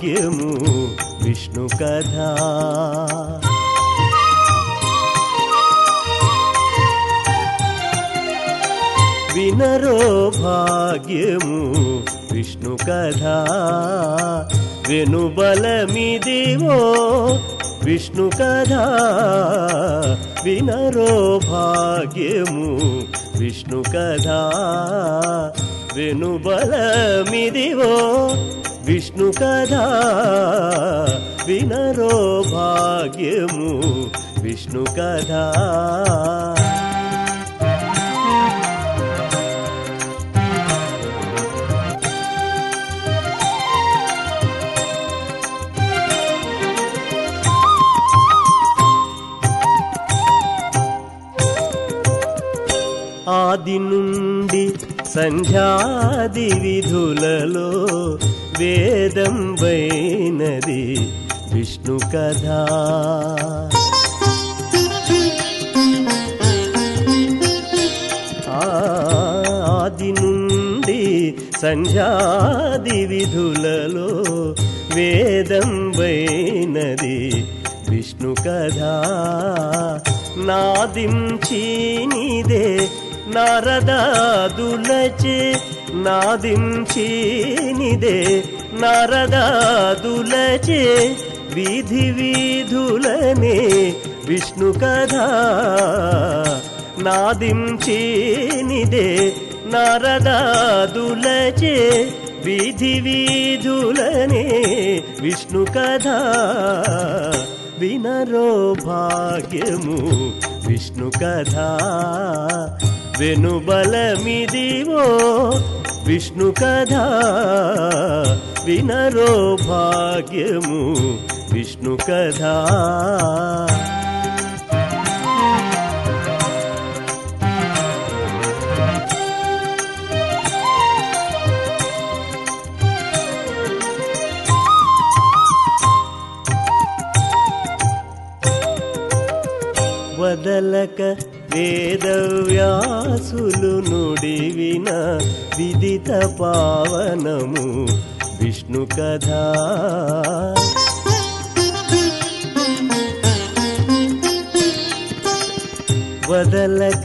భాగ్యము విష్ణు కథ వినరో భాగ్యము విష్ణు కథ వెనుబలమిదివో విష్ణు కథ వినరో భాగ్యము విష్ణు కథ వెనుబలమిదివో విష్ణు కథ వినరో భాగ్యము విష్ణు కథ ఆది నుండి సంధ్యాది విధులలో వేదం వైనది విష్ణు కథ ఆది నుండి సంధ్యాది విధులలో వేదం వైనది విష్ణు కథ నాదించీనిదే నారదాదులచే నాదించీనిదే నారదాదులచే వీధి వీధులనే విష్ణు కథ నాదించీనిదే నారదాదులచే వీధి వీధులనే విష్ణు కథ వినరో భాగ్యము విష్ణు కథ వెనుబలమిదివో విష్ణు కథ వినరో భాగ్యము విష్ణు కథ వదలక వేదవ్యాసులు నుడివిన విదిత పావనము విష్ణు కథ వదలక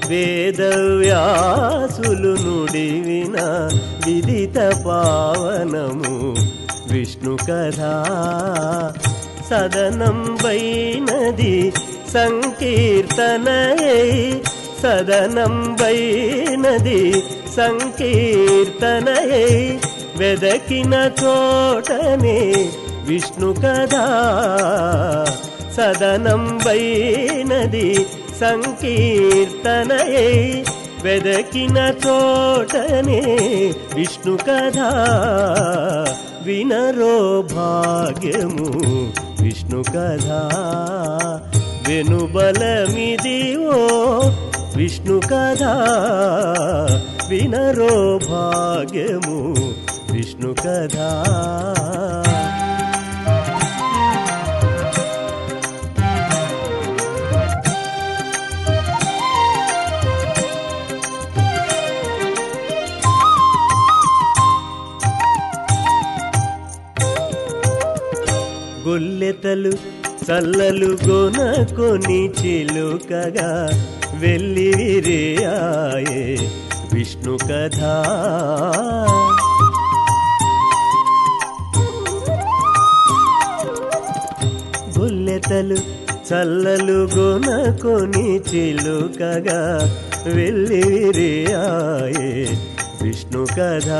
వేదవ్యాసులు నుడివిన విదిత పావనము విష్ణు కథ సదనం వైనది సంకీర్తనయై సదనం వైనది సంకీర్తనయై వెదకిన చోటనే విష్ణు కథ సదనం వైనది సంకీర్తనయై వెదకిన చోటనే విష్ణు కథ వినరో భాగ్యము విష్ణు కథ వెనుబలమిదివో విష్ణు కథ వినరో భాగ్యము విష్ణు కథ గొల్లెతలు చల్లలు గొనకొని చిలుకగా వెళ్ళి విరియాయే విష్ణు కథ గొల్లెతలు చల్లలు గొనకొని చిలుకగా వెళ్ళి విరియాయే విష్ణు కథ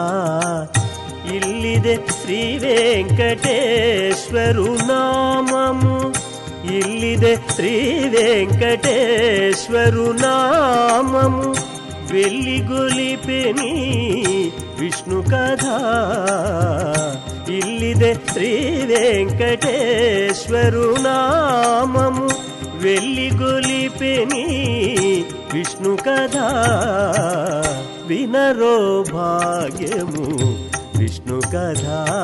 ఇల్లిದೆ శ్రీ వెంకటేశ్వరు నామము ఇల్లిದೆ శ్రీ వెంకటేశ్వరు నామము వెళ్ళి గొలిపెని విష్ణు కథ ఇల్లిದೆ శ్రీ వెంకటేశ్వరు నామము వెళ్ళి గొలిపెని విష్ణు కథ వినరో భాగ్యము విష్ణు కథ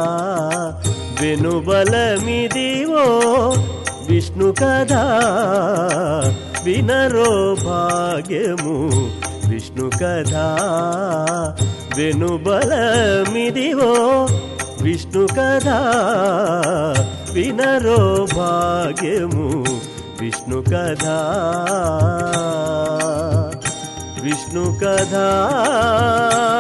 వెనుబలమిదివో విష్ణు కథ వినరో భాగ్యము విష్ణు కథ వెనుబలమిదివో విష్ణు కథా వినరో భాగ్యము విష్ణు కథా విష్ణు కథా